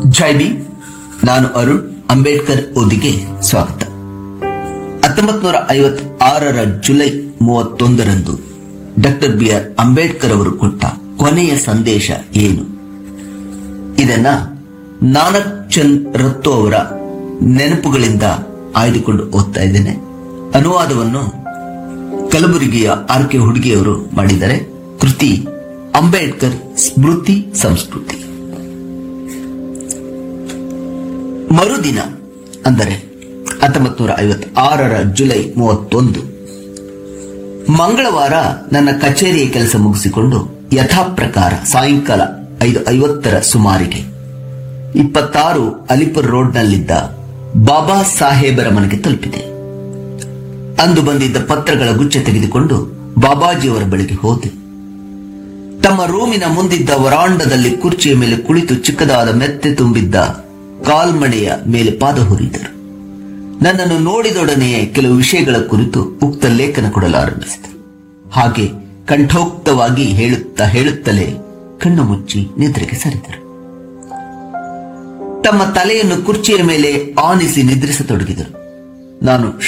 ಜೈ B ನಾನು ಅರುಣ್ ಅಂಬೇಡ್ಕರ್ ಓದಿಗೆ ಸ್ವಾಗತ ಹತ್ತೊಂಬತ್ ನೂರ ಐವತ್ ಆರರ ಜುಲೈ ಮೂವತ್ತೊಂದರಂದು ಡಾಕ್ಟರ್ ಬಿ ಆರ್ ಅಂಬೇಡ್ಕರ್ ಅವರು ಕೊಟ್ಟ ಕೊನೆಯ ಸಂದೇಶ ಏನು ಇದನ್ನ ನಾನಕ್ ಚಂದ್ ರತ್ತೋ ಅವರ ನೆನಪುಗಳಿಂದ ಆಯ್ದುಕೊಂಡು ಓದ್ತಾ ಇದ್ದೇನೆ ಅನುವಾದವನ್ನು ಕಲಬುರಗಿಯ ಆರ್ ಕೆ ಹುಡುಗಿಯವರು ಮಾಡಿದ್ದಾರೆ ಕೃತಿ ಅಂಬೇಡ್ಕರ್ ಸ್ಮೃತಿ ಸಂಸ್ಕೃತಿ ಮರುದಿನ ಅಂದರೆ ಹತ್ತೊಂಬತ್ ನೂರ ಐವತ್ ಆರರ ಜುಲೈ ಮೂವತ್ತೊಂದು ಮಂಗಳವಾರ ನನ್ನ ಕಚೇರಿಯ ಕೆಲಸ ಮುಗಿಸಿಕೊಂಡು ಯಥಾ ಪ್ರಕಾರ ಸಾಯಂಕಾಲ ಐದು ಐವತ್ತರ ಸುಮಾರಿಗೆ ಇಪ್ಪತ್ತಾರು ಅಲಿಪುರ್ ರೋಡ್ನಲ್ಲಿದ್ದ ಬಾಬಾ ಸಾಹೇಬರ ಮನೆಗೆ ತಲುಪಿದೆ ಅಂದು ಬಂದಿದ್ದ ಪತ್ರಗಳ ಗುಚ್ಛ ತೆಗೆದುಕೊಂಡು ಬಾಬಾಜಿಯವರ ಬಳಿಗೆ ಹೋದೆ ತಮ್ಮ ರೂಮಿನ ಮುಂದಿದ್ದ ವರಾಂಡದಲ್ಲಿ ಕುರ್ಚಿಯ ಮೇಲೆ ಕುಳಿತು ಚಿಕ್ಕದಾದ ಮೆತ್ತೆ ತುಂಬಿದ್ದ ಕಾಲ್ಮಣೆಯ ಮೇಲೆ ಪಾದ ಹುರಿದರು ನನ್ನನ್ನು ನೋಡಿದೊಡನೆಯೇ ಕೆಲವು ವಿಷಯಗಳ ಕುರಿತು ಉಕ್ತ ಲೇಖನ ಕೊಡಲಾರಂಭಿಸಿದರು ಹಾಗೆ ಕಂಠೋಕ್ತವಾಗಿ ಹೇಳುತ್ತಾ ಹೇಳುತ್ತಲೇ ಕಣ್ಣು ಮುಚ್ಚಿ ನಿದ್ರೆಗೆ ಸರಿದರು ತಮ್ಮ ತಲೆಯನ್ನು ಕುರ್ಚಿಯ ಮೇಲೆ ಆನಿಸಿ ನಿದ್ರಿಸತೊಡಗಿದರು ನಾನು